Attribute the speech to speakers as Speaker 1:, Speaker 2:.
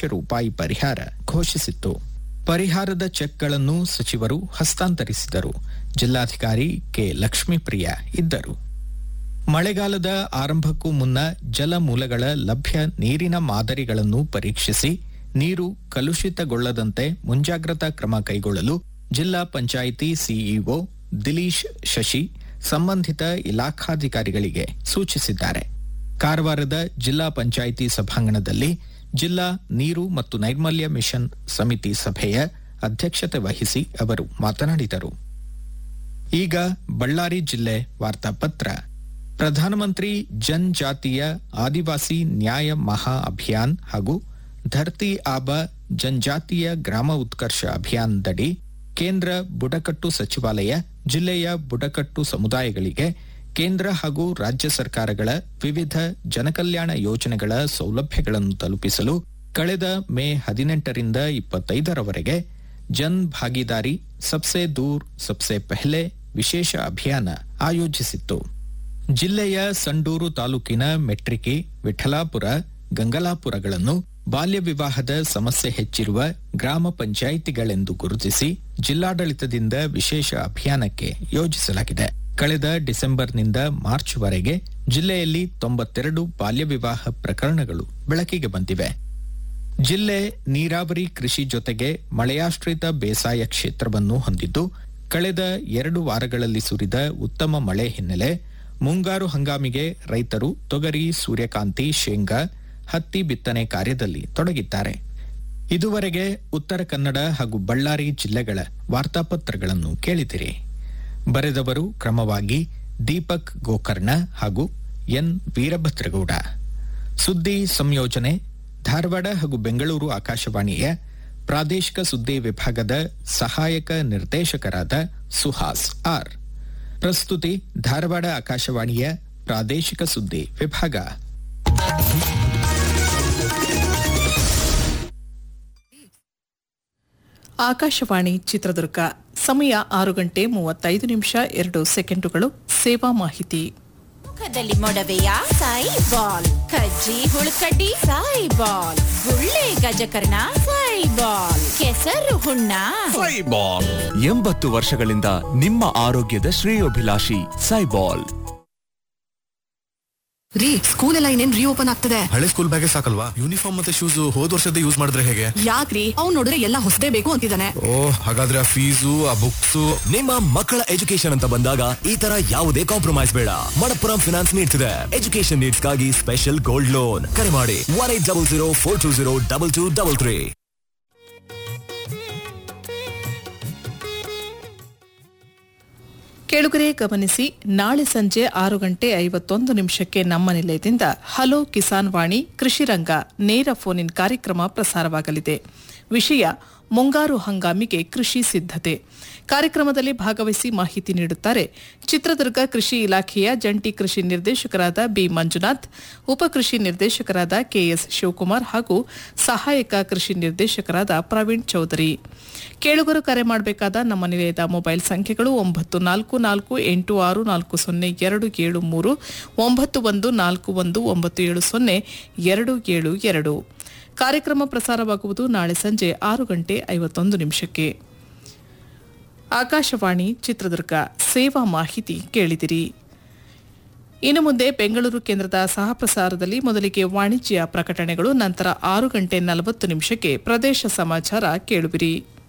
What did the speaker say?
Speaker 1: ರೂಪಾಯಿ ಪರಿಹಾರ ಘೋಷಿಸಿತ್ತು ಪರಿಹಾರದ ಚೆಕ್ಗಳನ್ನು ಸಚಿವರು ಹಸ್ತಾಂತರಿಸಿದರು ಜಿಲ್ಲಾಧಿಕಾರಿ ಕೆ ಲಕ್ಷ್ಮೀಪ್ರಿಯ ಇದ್ದರು ಮಳೆಗಾಲದ ಆರಂಭಕ್ಕೂ ಮುನ್ನ ಜಲಮೂಲಗಳ ಲಭ್ಯ ನೀರಿನ ಮಾದರಿಗಳನ್ನು ಪರೀಕ್ಷಿಸಿ ನೀರು ಕಲುಷಿತಗೊಳ್ಳದಂತೆ ಮುಂಜಾಗ್ರತಾ ಕ್ರಮ ಕೈಗೊಳ್ಳಲು ಜಿಲ್ಲಾ ಪಂಚಾಯಿತಿ ಸಿಇಒ ದಿಲೀಶ್ ಶಶಿ ಸಂಬಂಧಿತ ಇಲಾಖಾಧಿಕಾರಿಗಳಿಗೆ ಸೂಚಿಸಿದ್ದಾರೆ ಕಾರವಾರದ ಜಿಲ್ಲಾ ಪಂಚಾಯಿತಿ ಸಭಾಂಗಣದಲ್ಲಿ ಜಿಲ್ಲಾ ನೀರು ಮತ್ತು ನೈರ್ಮಲ್ಯ ಮಿಷನ್ ಸಮಿತಿ ಸಭೆಯ ಅಧ್ಯಕ್ಷತೆ ವಹಿಸಿ ಅವರು ಮಾತನಾಡಿದರು ಈಗ ಬಳ್ಳಾರಿ ಜಿಲ್ಲೆ ವಾರ್ತಾಪತ್ರ ಪ್ರಧಾನಮಂತ್ರಿ ಜನಜಾತೀಯ ಆದಿವಾಸಿ ನ್ಯಾಯ ಮಹಾ ಅಭಿಯಾನ್ ಹಾಗೂ ಧರ್ತಿ ಆಬ ಜನಜಾತೀಯ ಗ್ರಾಮ ಉತ್ಕರ್ಷ ಅಭಿಯಾನದಡಿ ಕೇಂದ್ರ ಬುಡಕಟ್ಟು ಸಚಿವಾಲಯ ಜಿಲ್ಲೆಯ ಬುಡಕಟ್ಟು ಸಮುದಾಯಗಳಿಗೆ ಕೇಂದ್ರ ಹಾಗೂ ರಾಜ್ಯ ಸರ್ಕಾರಗಳ ವಿವಿಧ ಜನಕಲ್ಯಾಣ ಯೋಜನೆಗಳ ಸೌಲಭ್ಯಗಳನ್ನು ತಲುಪಿಸಲು ಕಳೆದ ಮೇ ಹದಿನೆಂಟರಿಂದ ಇಪ್ಪತ್ತೈದರವರೆಗೆ ಜನ್ ಭಾಗಿದಾರಿ ಸಬ್ಸೆ ದೂರ್ ಸಬ್ಸೆ ಪೆಹ್ಲೆ ವಿಶೇಷ ಅಭಿಯಾನ ಆಯೋಜಿಸಿತ್ತು ಜಿಲ್ಲೆಯ ಸಂಡೂರು ತಾಲೂಕಿನ ಮೆಟ್ರಿಕಿ ವಿಠಲಾಪುರ ಗಂಗಲಾಪುರಗಳನ್ನು ಬಾಲ್ಯ ವಿವಾಹದ ಸಮಸ್ಯೆ ಹೆಚ್ಚಿರುವ ಗ್ರಾಮ ಪಂಚಾಯಿತಿಗಳೆಂದು ಗುರುತಿಸಿ ಜಿಲ್ಲಾಡಳಿತದಿಂದ ವಿಶೇಷ ಅಭಿಯಾನಕ್ಕೆ ಯೋಜಿಸಲಾಗಿದೆ ಕಳೆದ ಡಿಸೆಂಬರ್ನಿಂದ ಮಾರ್ಚ್ವರೆಗೆ ಜಿಲ್ಲೆಯಲ್ಲಿ ತೊಂಬತ್ತೆರಡು ಬಾಲ್ಯ ವಿವಾಹ ಪ್ರಕರಣಗಳು ಬೆಳಕಿಗೆ ಬಂದಿವೆ ಜಿಲ್ಲೆ ನೀರಾವರಿ ಕೃಷಿ ಜೊತೆಗೆ ಮಳೆಯಾಶ್ರಿತ ಬೇಸಾಯ ಕ್ಷೇತ್ರವನ್ನು ಹೊಂದಿದ್ದು ಕಳೆದ ಎರಡು ವಾರಗಳಲ್ಲಿ ಸುರಿದ ಉತ್ತಮ ಮಳೆ ಹಿನ್ನೆಲೆ ಮುಂಗಾರು ಹಂಗಾಮಿಗೆ ರೈತರು ತೊಗರಿ ಸೂರ್ಯಕಾಂತಿ ಶೇಂಗಾ ಹತ್ತಿ ಬಿತ್ತನೆ ಕಾರ್ಯದಲ್ಲಿ ತೊಡಗಿದ್ದಾರೆ ಇದುವರೆಗೆ ಉತ್ತರ ಕನ್ನಡ ಹಾಗೂ ಬಳ್ಳಾರಿ ಜಿಲ್ಲೆಗಳ ವಾರ್ತಾಪತ್ರಗಳನ್ನು ಕೇಳಿದಿರಿ ಬರೆದವರು ಕ್ರಮವಾಗಿ ದೀಪಕ್ ಗೋಕರ್ಣ ಹಾಗೂ ಎನ್ ವೀರಭದ್ರಗೌಡ ಸುದ್ದಿ ಸಂಯೋಜನೆ ಧಾರವಾಡ ಹಾಗೂ ಬೆಂಗಳೂರು ಆಕಾಶವಾಣಿಯ ಪ್ರಾದೇಶಿಕ ಸುದ್ದಿ ವಿಭಾಗದ ಸಹಾಯಕ ನಿರ್ದೇಶಕರಾದ ಸುಹಾಸ್ ಆರ್ ಪ್ರಸ್ತುತಿ ಧಾರವಾಡ ಆಕಾಶವಾಣಿಯ ಪ್ರಾದೇಶಿಕ ಸುದ್ದಿ ವಿಭಾಗ
Speaker 2: ಆಕಾಶವಾಣಿ ಚಿತ್ರದುರ್ಗ ಸಮಯ ಆರು ಗಂಟೆ ಮೂವತ್ತೈದು ನಿಮಿಷ ಎರಡು ಸೆಕೆಂಡುಗಳು ಸೇವಾ ಮಾಹಿತಿ
Speaker 3: ಮುಖದಲ್ಲಿ ಮೊಡವೆಯ ಸಾಯಿ ಬಾಲ್ ಕಜ್ಜಿ ಹುಳುಕಡ್ಡಿ ಸಾಯಿ ಬಾಲ್ ಗುಳ್ಳೆ ಗಜಕರ್ಣ ಸಾಯಿ ಬಾಲ್ ಕೆಸರು ಹುಣ್ಣ
Speaker 4: ಸೈಬಾಲ್ ಎಂಬತ್ತು ವರ್ಷಗಳಿಂದ ನಿಮ್ಮ ಆರೋಗ್ಯದ ಶ್ರೇಯೋಭಿಲಾಷಿ ಸೈಬಾಲ್
Speaker 5: ರೀ ಸ್ಕೂಲ್ ಎಲ್ಲ ಇನ್ನೇನ್ ರೀಓಪನ್ ಆಗ್ತದೆ
Speaker 6: ಹಳೆ ಸ್ಕೂಲ್ ಬ್ಯಾಗೆ ಸಾಕಲ್ವಾ ಯೂನಿಫಾರ್ಮ್ ಮತ್ತೆ ಶೂಸ್ ಹೋದ್ ವರ್ಷದ ಯೂಸ್ ಮಾಡಿದ್ರೆ ಹೇಗೆ
Speaker 5: ಯಾಕ್ರಿ ಅವ್ನ್ ನೋಡಿದ್ರೆ ಎಲ್ಲ ಹೊಸದೇ ಬೇಕು ಅಂತಿದ್ದಾನೆ
Speaker 6: ಓ ಹಾಗಾದ್ರೆ ಆ ಫೀಸು ಆ ಬುಕ್ಸ್
Speaker 4: ನಿಮ್ಮ ಮಕ್ಕಳ ಎಜುಕೇಶನ್ ಅಂತ ಬಂದಾಗ ಈ ತರ ಯಾವುದೇ ಕಾಂಪ್ರಮೈಸ್ ಬೇಡ ಮಣಪ್ಪುರಂ ಫಿನಾನ್ಸ್ ನೀಡ್ತಿದೆ ಎಜುಕೇಶನ್ ನೀಡ್ಸ್ ಗಾಗಿ ಸ್ಪೆಷಲ್ ಗೋಲ್ಡ್ ಲೋನ್ ಕರೆ ಮಾಡಿ one eight double zero four two zero double two double three
Speaker 2: ಕೆಳಗರೆ ಗಮನಿಸಿ ನಾಳೆ ಸಂಜೆ ಆರು ಗಂಟೆ ಐವತ್ತೊಂದು ನಿಮಿಷಕ್ಕೆ ನಮ್ಮ ನಿಲಯದಿಂದ ಹಲೋ ಕಿಸಾನ್ ವಾಣಿ ಕೃಷಿ ರಂಗ ನೇರ ಫೋನ್ ಇನ್ ಕಾರ್ಯಕ್ರಮ ಪ್ರಸಾರವಾಗಲಿದೆ ವಿಷಯ ಮುಂಗಾರು ಹಂಗಾಮಿಗೆ ಕೃಷಿ ಸಿದ್ಧತೆ ಕಾರ್ಯಕ್ರಮದಲ್ಲಿ ಭಾಗವಹಿಸಿ ಮಾಹಿತಿ ನೀಡುತ್ತಾರೆ ಚಿತ್ರದುರ್ಗ ಕೃಷಿ ಇಲಾಖೆಯ ಜಂಟಿ ಕೃಷಿ ನಿರ್ದೇಶಕರಾದ ಬಿ ಮಂಜುನಾಥ್ ಉಪಕೃಷಿ ನಿರ್ದೇಶಕರಾದ ಕೆಎಸ್ ಶಿವಕುಮಾರ್ ಹಾಗೂ ಸಹಾಯಕ ಕೃಷಿ ನಿರ್ದೇಶಕರಾದ ಪ್ರವೀಣ್ ಚೌಧರಿ ಕೇಳುಗರು ಕರೆ ಮಾಡಬೇಕಾದ ನಮ್ಮ ನಿಲಯದ ಮೊಬೈಲ್ ಸಂಖ್ಯೆಗಳು ಒಂಬತ್ತು ನಾಲ್ಕು ನಾಲ್ಕು ಎಂಟು ಆರು ನಾಲ್ಕು ಸೊನ್ನೆ ಎರಡು ಏಳು ಮೂರು ಒಂಬತ್ತು ಒಂದು ನಾಲ್ಕು ಒಂದು ಒಂಬತ್ತು ಏಳು ಸೊನ್ನೆ ಎರಡು ಏಳು ಎರಡು ಕಾರ್ಯಕ್ರಮ ಪ್ರಸಾರವಾಗುವುದು ನಾಳೆ ಸಂಜೆ ಆರು ಗಂಟೆ ಐವತ್ತೊಂದು ನಿಮಿಷಕ್ಕೆ ಆಕಾಶವಾಣಿ ಚಿತ್ರದುರ್ಗ ಸೇವಾ ಮಾಹಿತಿ ಕೇಳಿದಿರಿ ಇನ್ನು ಮುಂದೆ ಬೆಂಗಳೂರು ಕೇಂದ್ರದ ಸಹಪ್ರಸಾರದಲ್ಲಿ ಮೊದಲಿಗೆ ವಾಣಿಜ್ಯ ಪ್ರಕಟಣೆಗಳು ನಂತರ ಆರು ಗಂಟೆ ನಲವತ್ತು ನಿಮಿಷಕ್ಕೆ ಪ್ರದೇಶ ಸಮಾಚಾರ ಕೇಳುವಿರಿ